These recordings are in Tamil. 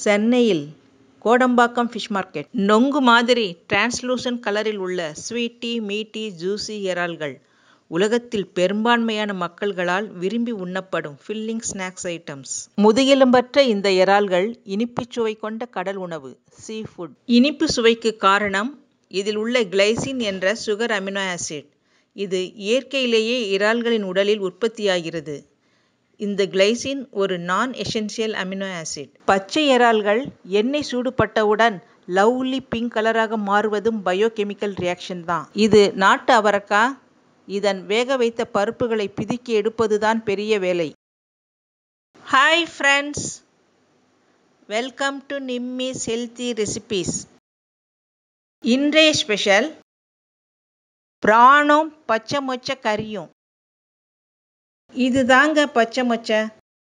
சென்னையில் கோடம்பாக்கம் ஃபிஷ் மார்க்கெட் நொங்கு மாதிரி டிரான்ஸ்லூசன்ட் கலரில் உள்ள ஸ்வீட்டி மீட்டி ஜூஸி இறால்கள் உலகத்தில் பெரும்பான்மையான மக்கள்களால் விரும்பி உண்ணப்படும் ஃபில்லிங் ஸ்நாக்ஸ் ஐட்டம்ஸ் முதுகெலும்பற்ற இந்த இறால்கள் இனிப்புச் சுவை கொண்ட கடல் உணவு சீ ஃபுட் இனிப்பு சுவைக்கு காரணம் இதில் உள்ள கிளைசின் என்ற சுகர் அமினோ ஆசிட் இது இயற்கையிலேயே இறால்களின் உடலில் உற்பத்தியாகிறது இந்த கிளைசின் ஒரு நான் எசென்சியல் அமினோ ஆசிட் பச்சை இறால்கள் எண்ணெய் சூடுபட்டவுடன் லவ்லி பிங்க் கலராக மாறுவதும் பயோகெமிக்கல் ரியாக்ஷன் தான் இது நாட்டு அவரக்காய் இதன் வேக வைத்த பருப்புகளை பிதுக்கி எடுப்பதுதான் பெரிய வேலை hi friends welcome to Nimmi's healthy recipes இன்றைய ஸ்பெஷல் பிராணும் பச்சை மொச்சை கறியும் இது தாங்க பச்சை மொச்சை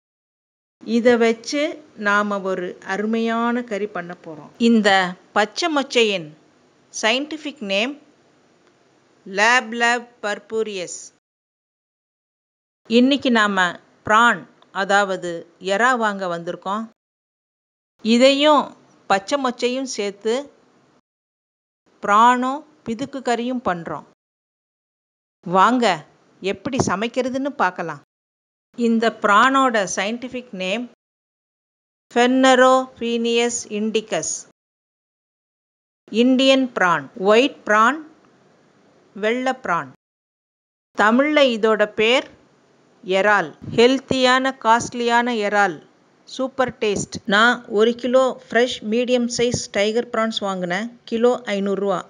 இதை வச்சு நாம் ஒரு அருமையான கறி பண்ண போகிறோம் இந்த பச்சை மொச்சையின் scientific name Lablab purpureus இன்னைக்கு நாம் ப்ரான் அதாவது எறா வாங்க வந்திருக்கோம் இதையும் பச்சை மொச்சையும் சேர்த்து ப்ரானும் பிதுக்கு கறியும் பண்ணுறோம் வாங்க எப்படி சமைக்கிறதுன்னு பார்க்கலாம் இந்த ப்ரானோட scientific name Fenneropenaeus indicus Indian prawn white prawn வெள்ளை ப்ரான் தமிழில் இதோட பேர் எறால் ஹெல்த்தியான காஸ்ட்லியான எறால் சூப்பர் டேஸ்ட் நான் ஒரு kilo fresh medium size tiger prawns வாங்கினேன் கிலோ ஐநூறுரூவா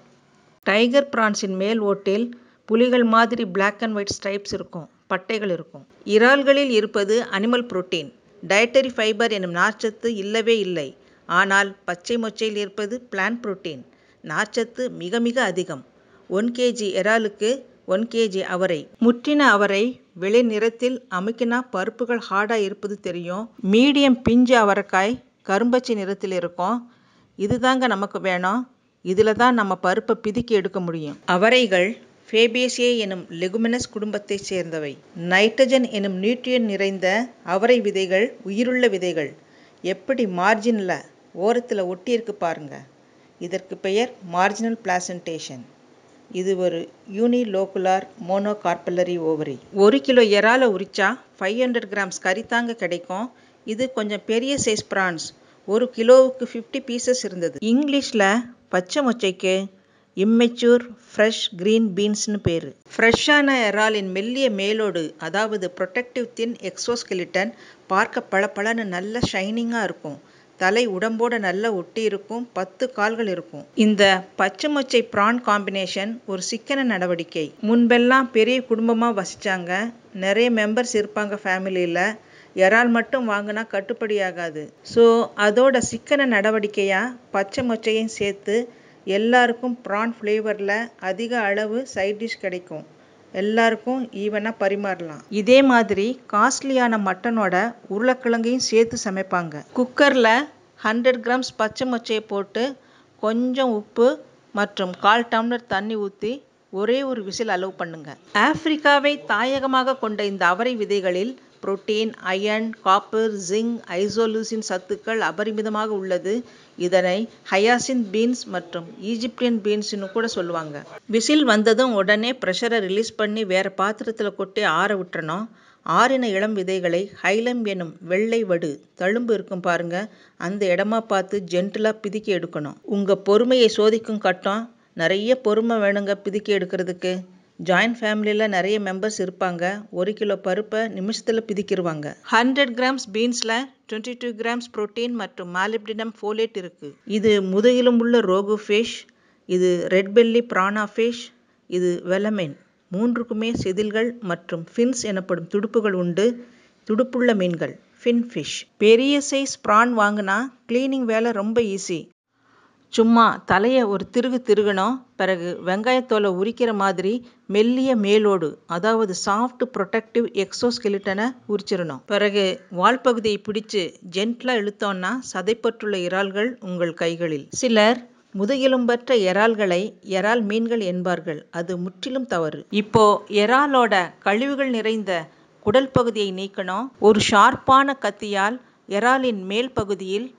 டைகர் ப்ரான்ஸின் மேல் ஓட்டில் புலிகள் மாதிரி பிளாக் அண்ட் ஒயிட் ஸ்ட்ரைப்ஸ் இருக்கும் பட்டைகள் இருக்கும் இறால்களில் இருப்பது அனிமல் புரோட்டீன் டயட்டரி ஃபைபர் எனும் நார்ச்சத்து இல்லவே இல்லை ஆனால் பச்சை மொச்சையில் இருப்பது பிளான்ட் புரோட்டீன் நார்ச்சத்து மிக மிக அதிகம் ஒன் கேஜி இறாலுக்கு ஒன் கேஜி அவரை முற்றின அவரை வெளி நிறத்தில் அமுக்கினா பருப்புகள் ஹார்டாக இருப்பது தெரியும் மீடியம் பிஞ்சு அவரைக்காய் கரும்பச்சை நிறத்தில் இருக்கும் இதுதாங்க நமக்கு வேணும் இதில் தான் நம்ம பருப்பை பிதுக்கி எடுக்க முடியும் அவரைகள் ஃபேபேசியே எனும் லெகுமினஸ் குடும்பத்தைச் சேர்ந்தவை நைட்ரஜன் எனும் நியூட்ரியன் நிறைந்த அவரை விதைகள் உயிருள்ள விதைகள் எப்படி மார்ஜினில் ஓரத்தில் ஒட்டியிருக்கு பாருங்க இதற்கு பெயர் மார்ஜினல் பிளாசன்டேஷன் இது ஒரு யூனிலோகுலார் மோனோகார்பலரி ஓவரி ஒரு கிலோ இறால உரிச்சா ஃபைவ் ஹண்ட்ரட் கிராம்ஸ் கறி தாங்க கிடைக்கும் இது கொஞ்சம் பெரிய சைஸ் ப்ரான்ஸ் ஒரு கிலோவுக்கு ஃபிஃப்டி பீசஸ் இருந்தது இங்கிலீஷில் பச்சை மொச்சைக்கு இம்மெச்சூர் ஃப்ரெஷ் க்ரீன் பீன்ஸ்னு பேர் ஃப்ரெஷ்ஷான இறாலின் மெல்லிய மேலோடு அதாவது ப்ரொடெக்டிவ் தின் எக்ஸோஸ்கெலிட்டன் பார்க்க பளபளன்னு நல்ல ஷைனிங்காக இருக்கும் தலை உடம்போட நல்லா ஒட்டி இருக்கும் பத்து கால்கள் இருக்கும் இந்த பச்சை மொச்சை ப்ரான் காம்பினேஷன் ஒரு சிக்கன நடவடிக்கை முன்பெல்லாம் பெரிய குடும்பமாக வசித்தாங்க நிறைய மெம்பர்ஸ் இருப்பாங்க ஃபேமிலியில் இறால் மட்டும் வாங்கினா கட்டுப்படி ஆகாது ஸோ அதோட சிக்கன நடவடிக்கையாக பச்சை மொச்சையும் சேர்த்து எல்லாருக்கும் ப்ரான் ஃப்ளேவரில் அதிக அளவு சைட் டிஷ் கிடைக்கும் எல்லாருக்கும் ஈவனாக பரிமாறலாம் இதே மாதிரி காஸ்ட்லியான மட்டனோட உருளைக்கிழங்கையும் சேர்த்து சமைப்பாங்க குக்கரில் ஹண்ட்ரட் கிராம்ஸ் பச்சை மொச்சையை போட்டு கொஞ்சம் உப்பு மற்றும் கால் டம்ளர் தண்ணி ஊற்றி ஒரே ஒரு விசில் அலோவ் பண்ணுங்க ஆப்பிரிக்காவை தாயகமாக கொண்ட இந்த அவரை விதைகளில் protein iron copper zinc isoleucine சத்துக்கள் அபரிமிதமாக உள்ளது இதனை ஹயாசின் பீன்ஸ் மற்றும் ஈஜிப்டியன் பீன்ஸ்னு கூட சொல்லுவாங்க விசில் வந்ததும் உடனே ப்ரெஷரை ரிலீஸ் பண்ணி வேற பாத்திரத்தில் கொட்டி ஆற விட்டுறணும் ஆறின இளம் விதைகளை ஹைலம் எனும் வெள்ளை வடு தழும்பு இருக்கும் பாருங்க அந்த இடமா பார்த்து ஜென்டிலாக பிதுக்கி எடுக்கணும் உங்கள் பொறுமையை சோதிக்கும் கட்டம் நிறைய பொறுமை வேணுங்க பிதுக்கி எடுக்கிறதுக்கு ஜாயின்ட் ஃபேமிலியில் நிறைய மெம்பர்ஸ் இருப்பாங்க ஒரு கிலோ பருப்பை நிமிஷத்தில் பிதிக்கிடுவாங்க ஹண்ட்ரட் கிராம்ஸ் பீன்ஸில் டுவெண்ட்டி டூ கிராம்ஸ் ப்ரோட்டீன் மற்றும் மாலிப்டினம் ஃபோலேட் இருக்குது இது முதுகிலும்புள்ள ரோகு ஃபிஷ் இது ரெட் பெல்லி பிரானா ஃபிஷ் இது வெலமென் மூன்றுக்குமே செதில்கள் மற்றும் ஃபின்ஸ் எனப்படும் துடுப்புகள் உண்டு துடுப்புள்ள மீன்கள் ஃபின் ஃபிஷ் பெரிய சைஸ் ப்ரான் வாங்கினா க்ளீனிங் வேலை ரொம்ப ஈஸி சும்மா தலையை ஒரு திருகு திருகணும் பிறகு வெங்காயத்தோலை உரிக்கிற மாதிரி மெல்லிய மேலோடு அதாவது சாஃப்ட் ப்ரொடெக்டிவ் எக்ஸோஸ்கெலிட்டனை உரிச்சிடணும் பிறகு வால் பகுதியை பிடிச்சு ஜென்ட்லாக இழுத்தோன்னா சதைப்பற்றுள்ள இறால்கள் உங்கள் கைகளில் சிலர் முதுகெலும்பற்ற இறால்களை இறால் மீன்கள் என்பார்கள் அது முற்றிலும் தவறு இப்போ இறாலோட கழிவுகள் நிறைந்த குடல் பகுதியை நீக்கணும் ஒரு ஷார்ப்பான கத்தியால் இறாலின் மேல் பகுதியில்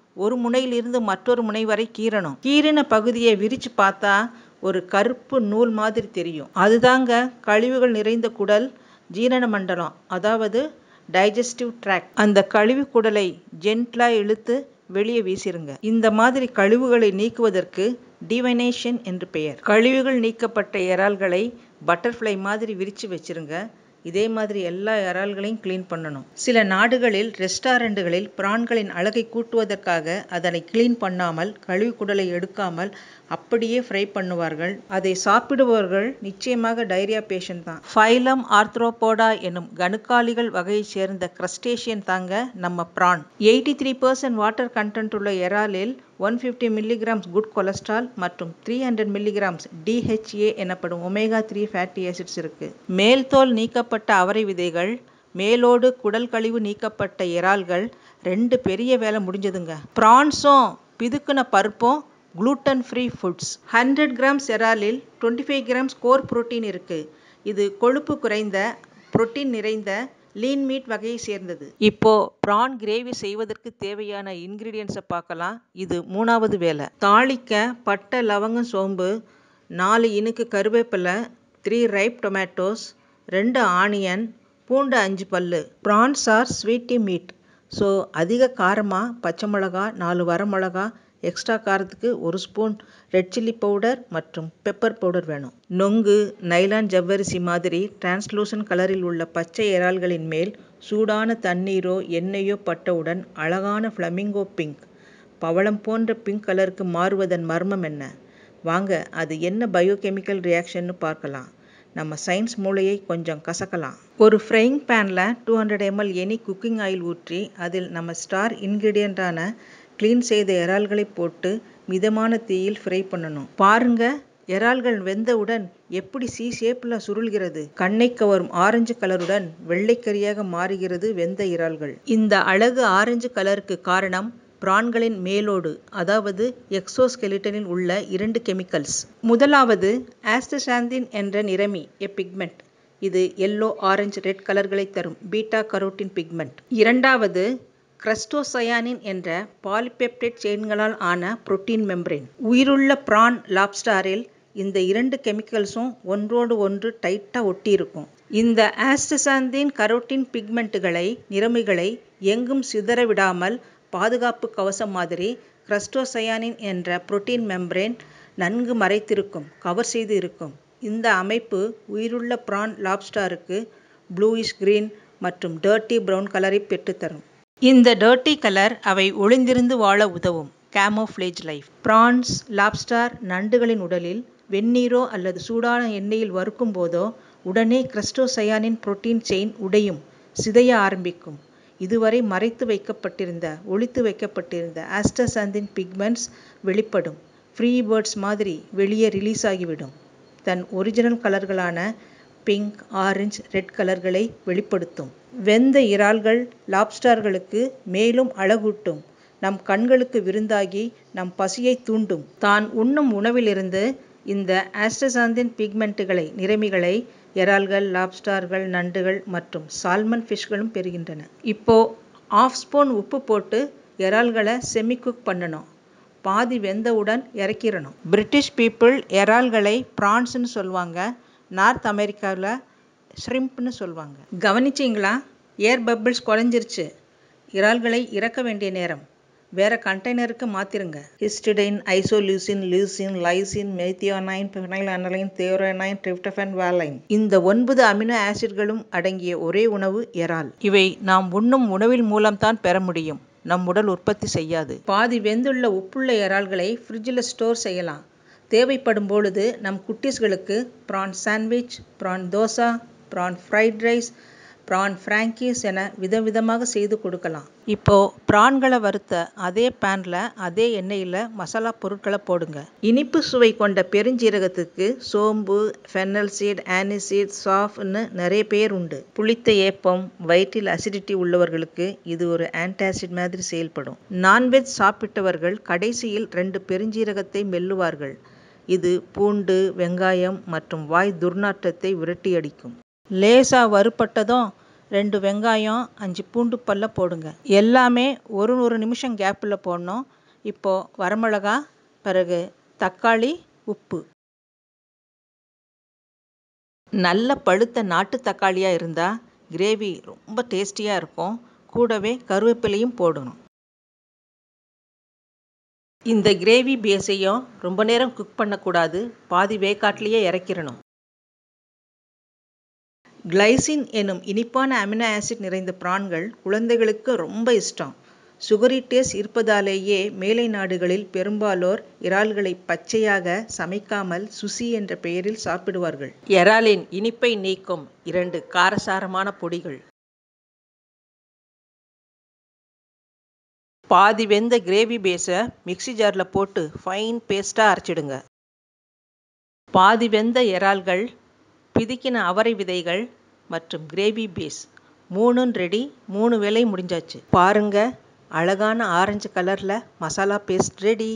ஒரு முனையிலிருந்து மற்றொரு முனை வரை கீறணும் கீறின பகுதியை விரிச்சு பார்த்தா ஒரு கருப்பு நூல் மாதிரி தெரியும் அதுதாங்க கழிவுகள் நிறைந்த குடல் ஜீரண மண்டலம் அதாவது டைஜஸ்டிவ் ட்ராக் அந்த கழிவு குடலை ஜென்ட்லா இழுத்து வெளியே வீசிருங்க இந்த மாதிரி கழிவுகளை நீக்குவதற்கு டிவைனேஷன் என்று பெயர் கழிவுகள் நீக்கப்பட்ட இறால்களை பட்டர்ஃப்ளை மாதிரி விரிச்சு வச்சிருங்க இதே மாதிரி எல்லா இறால்களையும் க்ளீன் பண்ணணும் சில நாடுகளில் ரெஸ்டாரண்ட்டுகளில் பிரான்களின் அழகை கூட்டுவதற்காக அதனை க்ளீன் பண்ணாமல் கழிவு குடலை எடுக்காமல் அப்படியே ஃப்ரை பண்ணுவார்கள் அதை சாப்பிடுபவர்கள் நிச்சயமாக டைரியா பேஷண்ட் தான் ஃபைலம் ஆர்த்ரோபோடா எனும் கணுக்காலிகள் வகையைச் சேர்ந்த கிரஸ்டேஷியன் தாங்க நம்ம prawn eighty three percent water content உள்ள எறாலில் one fifty milligrams good cholesterol மற்றும் த்ரீ ஹண்ட்ரட் மில்லிகிராம்ஸ் டிஹெச்ஏ எனப்படும் ஒமேகா த்ரீ ஃபேட்டி ஆசிட்ஸ் இருக்கு மேல் தோல் நீக்கப்பட்ட அவரை விதைகள் மேலோடு குடல் கழிவு நீக்கப்பட்ட இறால்கள் ரெண்டு பெரிய வேலை முடிஞ்சதுங்க ப்ரான்ஸும் பிதுக்குன பருப்பும் gluten free foods hundred grams இறாலில் twenty five grams core protein இருக்குது இது கொழுப்பு குறைந்த புரோட்டீன் நிறைந்த லீன் மீட் வகையை சேர்ந்தது இப்போ ப்ரான் கிரேவி செய்வதற்கு தேவையான இன்கிரீடியன்ஸை பார்க்கலாம் இது மூணாவது வேலை தாளிக்க பட்டை லவங்கம் சோம்பு நாலு இனுக்கு கருவேப்பிலை த்ரீ ரைப் டொமேட்டோஸ் ரெண்டு ஆனியன் பூண்டு அஞ்சு பல்லு prawns are sweety meat so அதிக காரமாக பச்சை மிளகா நாலு வரமிளகா எக்ஸ்ட்ரா காரத்துக்கு ஒரு ஸ்பூன் ரெட் சில்லி பவுடர் மற்றும் பெப்பர் பவுடர் வேணும் நொங்கு நைலான் ஜவ்வரிசி மாதிரி டிரான்ஸ்லூசன் கலரில் உள்ள பச்சை இறால்களின் மேல் சூடான தண்ணீரோ எண்ணெயோ பட்டவுடன் அழகான ஃப்ளமிங்கோ பிங்க் பவளம் போன்ற பிங்க் கலருக்கு மாறுவதன் மர்மம் என்ன வாங்க அது என்ன பயோகெமிக்கல் ரியாக்ஷன்னு பார்க்கலாம் நம்ம சயின்ஸ் மூளையை கொஞ்சம் கசக்கலாம் ஒரு ஃப்ரைங் பேனில் two hundred ML any cooking oil ஊற்றி அதில் நம்ம ஸ்டார் இன்க்ரீடியண்ட்டான க்ளீன் செய்த இறால்களை போட்டு மிதமான தீயில் ஃப்ரை பண்ணணும் பாருங்க இறால்கள் வெந்தவுடன் எப்படி சி ஷேப்பில் சுருள்கிறது கண்ணை கவரும் ஆரஞ்சு கலருடன் வெள்ளைக்கரியாக மாறுகிறது வெந்த இறால்கள் இந்த அழகு ஆரஞ்சு கலருக்கு காரணம் பிரான்களின் மேலோடு அதாவது எக்ஸோஸ்கெலிட்டனில் உள்ள இரண்டு கெமிக்கல்ஸ் முதலாவது ஆஸ்டசாந்தின் என்ற நிறமி எ பிக்மெண்ட் இது எல்லோ ஆரஞ்சு ரெட் கலர்களை தரும் பீட்டா கரோட்டின் பிக்மெண்ட் இரண்டாவது கிரஸ்டோசயானின் என்ற பாலிபெப்டைட் செயின்களால் ஆன புரோட்டீன் மெம்பரேன் உயிருள்ள பிரான் லாப்ஸ்டாரில் இந்த இரண்டு கெமிக்கல்ஸும் ஒன்றோடு ஒன்று டைட்டாக ஒட்டி இருக்கும் இந்த ஆஸ்டசாந்தின் கரோட்டின் பிக்மெண்ட்டுகளை நிறமிகளை எங்கும் சிதற விடாமல் பாதுகாப்பு கவசம் மாதிரி கிரஸ்டோசயானின் என்ற புரோட்டீன் மெம்பரேன் நன்கு மறைத்திருக்கும் கவர் செய்து இருக்கும் இந்த அமைப்பு உயிருள்ள பிரான் லாப்ஸ்டாருக்கு ப்ளூயிஷ் கிரீன் மற்றும் டர்ட்டி ப்ரௌன் கலரை பெற்றுத்தரும் இந்த டர்ட்டி கலர் அவை ஒளிந்திருந்து வாழ உதவும் கேமோஃப்ளேஜ் லைஃப் ப்ரான்ஸ் லாப்ஸ்டார் நண்டுகளின் உடலில் வெந்நீரோ அல்லது சூடான எண்ணெயில் வறுக்கும் போதோ உடனே கிரஸ்டோசயானின் புரோட்டீன் செயின் உடையும் சிதைய ஆரம்பிக்கும் இதுவரை மறைத்து வைக்கப்பட்டிருந்த ஒளித்து வைக்கப்பட்டிருந்த ஆஸ்டசாந்தின் பிக்மெண்ட்ஸ் வெளிப்படும் ஃப்ரீ பேர்ட்ஸ் மாதிரி வெளியே ரிலீஸ் ஆகிவிடும் தன் ஒரிஜினல் கலர்களான பிங்க் ஆரஞ்சு ரெட் கலர்களை வெளிப்படுத்தும் வெந்த இறால்கள் லாப்ஸ்டார்களுக்கு மேலும் அழகூட்டும் நம் கண்களுக்கு விருந்தாகி நம் பசியை தூண்டும் தான் உண்ணும் உணவிலிருந்து இந்த ஆஸ்டசாந்தின் பிக்மெண்ட்டுகளை நிறமிகளை இறால்கள் லாப்ஸ்டார்கள் நண்டுகள் மற்றும் சால்மன் ஃபிஷ்களும் பெறுகின்றன இப்போ ஆஃப் ஸ்பூன் உப்பு போட்டு இறால்களை செமி குக் பண்ணணும் பாதி வெந்தவுடன் இறக்கிடணும் பிரிட்டிஷ் பீப்புள் இறால்களை ப்ரான்ஸ்னு சொல்லுவாங்க நார்த் அமெரிக்காவில் ஷ்ரிம்ப்னு சொல்லுவாங்க கவனிச்சிங்களா ஏர் பபிள்ஸ் குறைஞ்சிருச்சு இறால்களை இறக்க வேண்டிய நேரம் வேற கண்டெய்னருக்கு மாத்திருங்க histidine isoleucine leucine lysine methionine phenylalanine threonine tryptophan valine இந்த ஒன்பது அமினோ ஆசிட்களும் அடங்கிய ஒரே உணவு இறால் இவை நாம் உண்ணும் உணவின் மூலம்தான் பெற முடியும் நம் உடல் உற்பத்தி செய்யாது பாதி வெந்துள்ள உப்புள்ள இறால்களை ஃப்ரிட்ஜில் ஸ்டோர் செய்யலாம் தேவைப்படும் பொழுது நம் குட்டீஸ்களுக்கு prawn sandwich prawn dosa prawn fried rice prawn frankies என விதவிதமாக செய்து கொடுக்கலாம் இப்போ ப்ரான்களை வறுத்த அதே பேனில் அதே எண்ணெயில் மசாலா பொருட்களை போடுங்க இனிப்பு சுவை கொண்ட பெருஞ்சீரகத்துக்கு சோம்பு ஃபென்னல் சீட் ஆனிசீட் சாஃப்னு நிறைய பேர் உண்டு புளித்த ஏப்பம் வயிற்றில் அசிடிட்டி உள்ளவர்களுக்கு இது ஒரு ஆன்டாசிட் மாதிரி செயல்படும் நான்வெஜ் சாப்பிட்டவர்கள் கடைசியில் ரெண்டு பெருஞ்சீரகத்தை மெல்லுவார்கள் இது பூண்டு வெங்காயம் மற்றும் வாய் துர்நாற்றத்தை விரட்டியடிக்கும் லேசா வறுப்பட்டதும் ரெண்டு வெங்காயம் அஞ்சு பூண்டு பல்ல போடுங்க எல்லாமே ஒரு ஒரு நிமிஷம் கேப்பில் போடணும் இப்போது வரமிளகா பிறகு தக்காளி உப்பு நல்ல பழுத்த நாட்டு தக்காளியாக இருந்தால் கிரேவி ரொம்ப டேஸ்டியாக இருக்கும் கூடவே கருவேப்பிலையும் போடணும் இந்த கிரேவி பேஸையும் ரொம்ப நேரம் குக் பண்ணக்கூடாது பாதி வேக்காட்லேயே இறக்கிடணும் கிளைசின் எனும் இனிப்பான அமினோ ஆசிட் நிறைந்த பிரான்கள் குழந்தைகளுக்கு ரொம்ப இஷ்டம் சுகரி டேஸ்ட் இருப்பதாலேயே மேலை நாடுகளில் பெரும்பாலோர் இறால்களை பச்சையாக சமைக்காமல் சுசி என்ற பெயரில் சாப்பிடுவார்கள் இறாலின் இனிப்பை நீக்கும் இரண்டு காரசாரமான பொடிகள் பாதி வெந்த கிரேவி பேஸை மிக்சி ஜாரில் போட்டு ஃபைன் பேஸ்ட்டாக அரைச்சிடுங்க பாதி வெந்த இறால்கள் பிதிக்கின அவரை விதைகள் மற்றும் கிரேவி பேஸ் மூணும் ரெடி மூணு வேலை முடிஞ்சாச்சு பாருங்க அழகான ஆரஞ்சு கலரில் மசாலா பேஸ்ட் ரெடி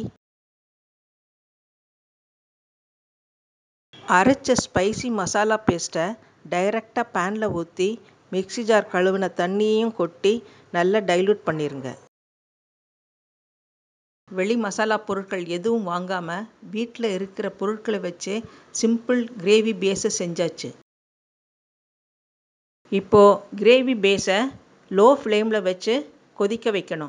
அரைச்ச ஸ்பைசி மசாலா பேஸ்ட்டை டைரெக்டாக பேனில் ஊற்றி மிக்சி ஜார் கழுவின தண்ணியையும் கொட்டி நல்லா டைல்யூட் பண்ணிடுங்க வெளி மசாலா பொருட்கள் எதுவும் வாங்காமல் வீட்டில் இருக்கிற பொருட்களை வச்சு சிம்பிள் கிரேவி பேஸை செஞ்சாச்சு இப்போது கிரேவி பேஸை லோ ஃப்ளேமில் வச்சு கொதிக்க வைக்கணும்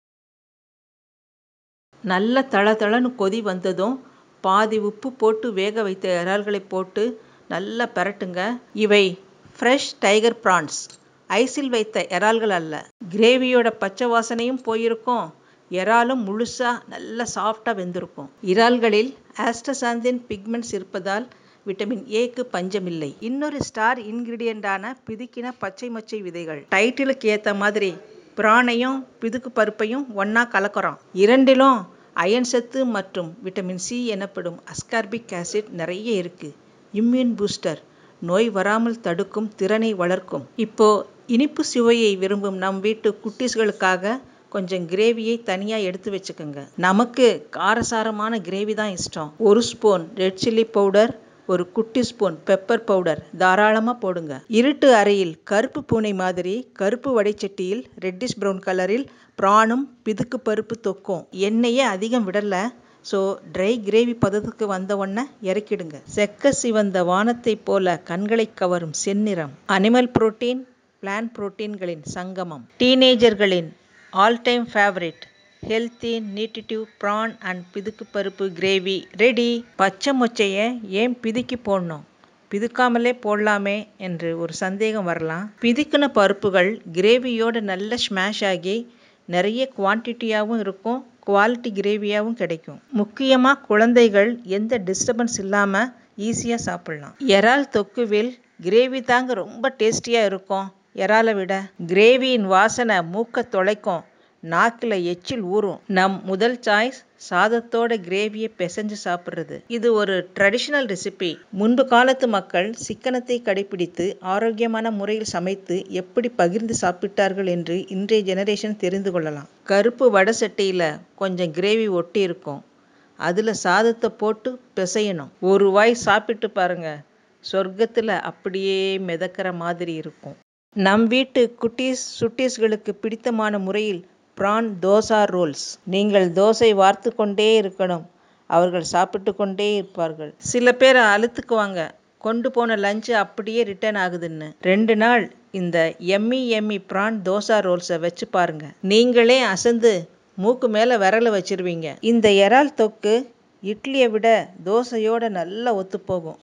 நல்ல தளதளன்னு கொதி வந்ததும் பாதி உப்பு போட்டு வேக வைத்த இறால்களை போட்டு நல்லா பரட்டுங்க இவை ஃப்ரெஷ் டைகர் ப்ரான்ஸ் ஐஸில் வைத்த இறால்கள் அல்ல கிரேவியோட பச்சை வாசனையும் போயிருக்கும் இறாலும் முழுசாக நல்லா சாஃப்டாக வெந்திருக்கும் இறால்களில் ஆஸ்டசாந்தின் பிக்மெண்ட்ஸ் இருப்பதால் விட்டமின் ஏக்கு பஞ்சமில்லை இன்னொரு ஸ்டார் இன்கிரீடியண்டான பிதுக்கின பச்சை மொச்சை விதைகள் டைட்டிலுக்கு ஏற்ற மாதிரி பிரானையும் பிதுக்கு பருப்பையும் ஒன்றா கலக்கிறோம் இரண்டிலும் அயன் சத்து மற்றும் விட்டமின் சி எனப்படும் அஸ்கார்பிக் ஆசிட் நிறைய இருக்குது இம்யூன் பூஸ்டர் நோய் வராமல் தடுக்கும் திறனை வளர்க்கும் இப்போ இனிப்பு சுவையை விரும்பும் நம் வீட்டு குட்டீஸ்களுக்காக கொஞ்சம் கிரேவியை தனியாக எடுத்து வச்சுக்கோங்க நமக்கு காரசாரமான கிரேவி தான் இஷ்டம் ஒரு ஸ்பூன் ரெட் சில்லி பவுடர் ஒரு குட்டி ஸ்பூன் பெப்பர் பவுடர் தாராளமாக போடுங்க இருட்டு அறையில் கருப்பு பூனை மாதிரி கருப்பு வடைச்சட்டியில் ரெட்டிஷ் ப்ரௌன் கலரில் ப்ரானும் பிதுக்கு பருப்பு தொக்கும் எண்ணெயே அதிகம் விடல ஸோ ட்ரை கிரேவி பதத்துக்கு வந்த உடனே இறக்கிடுங்க செக்க சிவந்த வானத்தை போல கண்களை கவரும் செந்நிறம் அனிமல் புரோட்டீன் பிளான் புரோட்டீன்களின் சங்கமம் டீனேஜர்களின் all time favourite healthy nutritive prawn and பிதுக்கு பருப்பு கிரேவி ரெடி பச்சை மொச்சையை ஏன் பிதுக்கி போடணும் பிதுக்காமலே போடலாமே என்று ஒரு சந்தேகம் வரலாம் பிதுக்கின பருப்புகள் கிரேவியோட நல்ல ஸ்மாஷ் ஆகி நிறைய குவான்டிட்டியாகவும் இருக்கும் குவாலிட்டி கிரேவியாகவும் கிடைக்கும் முக்கியமாக குழந்தைகள் எந்த டிஸ்டர்பன்ஸ் இல்லாமல் ஈஸியாக சாப்பிட்லாம் இறால் தொக்குவில் கிரேவி தாங்க ரொம்ப டேஸ்டியாக இருக்கும் இறாலை விட கிரேவியின் வாசனை மூக்க தொலைக்கும் நாக்கில் எச்சில் ஊறும் நம் முதல் சாய்ஸ் சாதத்தோட கிரேவியை பிசைஞ்சு சாப்பிட்றது இது ஒரு ட்ரெடிஷ்னல் ரெசிபி முன்பு காலத்து மக்கள் சிக்கனத்தை கடைபிடித்து ஆரோக்கியமான முறையில் சமைத்து எப்படி பகிர்ந்து சாப்பிட்டார்கள் என்று இன்றைய ஜெனரேஷன் தெரிந்து கொள்ளலாம் கருப்பு வடை சட்டியில் கொஞ்சம் கிரேவி ஒட்டி இருக்கும் அதில் சாதத்தை போட்டு பிசையணும் ஒரு வாய் சாப்பிட்டு பாருங்க சொர்க்கத்தில் அப்படியே மிதக்கிற மாதிரி இருக்கும் நம் வீட்டு குட்டீஸ் சுட்டீஸ்களுக்கு பிடித்தமான முறையில் ப்ரான் தோசா ரோல்ஸ் நீங்கள் தோசை வார்த்து கொண்டே இருக்கணும் அவர்கள் சாப்பிட்டு கொண்டே இருப்பார்கள் சில பேர் அழுத்துக்குவாங்க கொண்டு போன லஞ்சு அப்படியே ரிட்டர்ன் ஆகுதுன்னு ரெண்டு நாள் இந்த எம்மி எம்மி ப்ரான் தோசா ரோல்ஸை வச்சு பாருங்க நீங்களே அசந்து மூக்கு மேலே விரல வச்சிருவீங்க இந்த இறால் தொக்கு இட்லியை விட தோசையோட நல்லா ஒத்துப்போகும்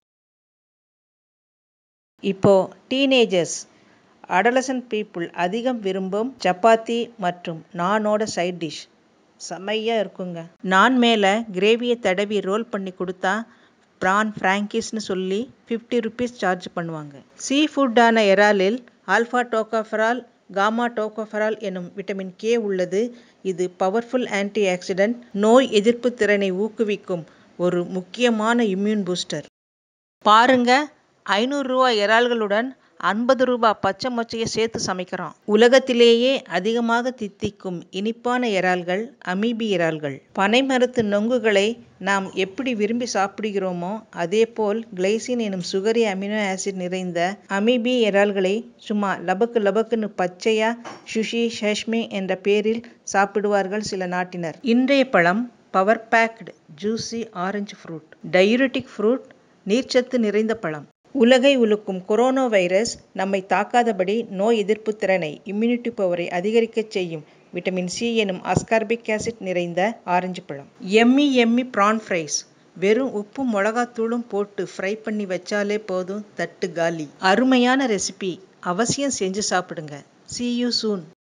இப்போ டீனேஜர்ஸ் அடலசன் பீப்புள் அதிகம் விரும்பும் சப்பாத்தி மற்றும் நானோட சைட் டிஷ் செம்மையாக இருக்குங்க நான் மேலே கிரேவியை தடவி ரோல் பண்ணி கொடுத்தா ப்ரான் ஃப்ராங்கீஸ்னு சொல்லி ஃபிஃப்டி ருபீஸ் சார்ஜ் பண்ணுவாங்க சீ ஃபுட்டான இறாலில் ஆல்ஃபா டோகாஃபரால் காமா டோகோஃபரால் எனும் விட்டமின் கே உள்ளது இது பவர்ஃபுல் ஆன்டி ஆக்சிடென்ட் நோய் எதிர்ப்பு திறனை ஊக்குவிக்கும் ஒரு முக்கியமான இம்யூன் பூஸ்டர் பாருங்க ஐநூறுரூவா இறால்களுடன் ஐம்பது ரூபா பச்சை மொச்சையை சேர்த்து சமைக்கிறோம் உலகத்திலேயே அதிகமாக தித்திக்கும் இனிப்பான இறால்கள் அமீபி இறால்கள் பனைமரத்து நொங்குகளை நாம் எப்படி விரும்பி சாப்பிடுகிறோமோ அதேபோல் கிளைசின் எனும் சுகரி அமினோ ஆசிட் நிறைந்த அமீபி இறால்களை சும்மா லபக்கு லபக்குன்னு பச்சையா சுஷி ஷஷ்மி என்ற பேரில் சாப்பிடுவார்கள் சில நாட்டினர் இன்றைய பழம் power packed juicy orange fruit diuretic fruit நீர்ச்சத்து நிறைந்த பழம் உலகை உலுக்கும் கொரோனா வைரஸ் நம்மை தாக்காதபடி நோய் எதிர்ப்பு திறனை இம்யூனிட்டி பவரை அதிகரிக்கச் செய்யும் விட்டமின் சி எனும் அஸ்கார்பிக் ஆசிட் நிறைந்த ஆரஞ்சு பழம் எம்மி எம்மி ப்ரான் ஃப்ரைஸ் வெறும் உப்பும் மிளகாத்தூளும் போட்டு ஃப்ரை பண்ணி வச்சாலே போதும் தட்டு காலி அருமையான ரெசிபி அவசியம் செஞ்சு சாப்பிடுங்க சி யூ சூன்